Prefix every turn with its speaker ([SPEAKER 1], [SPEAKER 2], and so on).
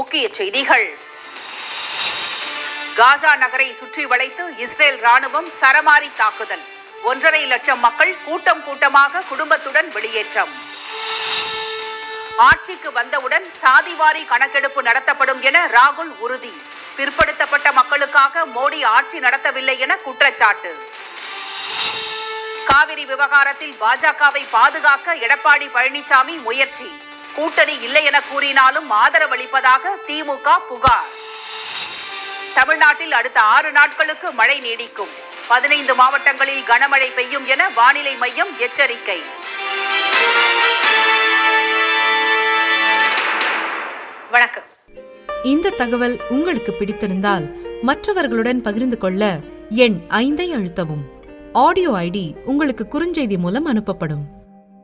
[SPEAKER 1] முக்கிய செய்திகள் காசா நகரை சுற்றி வளைத்து இஸ்ரேல் ராணுவம் சரமாரி தாக்குதல் ஒன்றரை லட்சம் மக்கள் கூட்டம் கூட்டமாக குடும்பத்துடன் வெளியேற்றம் ஆட்சிக்கு வந்தவுடன் சாதிவாரி கணக்கெடுப்பு நடத்தப்படும் என ராகுல் உறுதி பிற்படுத்தப்பட்ட மக்களுக்காக மோடி ஆட்சி நடத்தவில்லை என குற்றச்சாட்டு காவிரி விவகாரத்தில் பாஜகவை பாதுகாக்க எடப்பாடி பழனிசாமி முயற்சி கூட்டணி இல்லை என கூறினாலும் ஆதரவளிப்பதாக திமுக புகார் தமிழ்நாட்டில் அடுத்த ஆறு நாட்களுக்கு மழை நீடிக்கும் பதினைந்து மாவட்டங்களில் கனமழை பெய்யும் என வானிலை மையம் எச்சரிக்கை வணக்கம்
[SPEAKER 2] இந்த தகவல் உங்களுக்கு பிடித்திருந்தால் மற்றவர்களுடன் பகிர்ந்து கொள்ள எண் ஐந்தை அழுத்தவும் ஆடியோ ஐடி உங்களுக்கு குறுஞ்செய்தி மூலம் அனுப்பப்படும்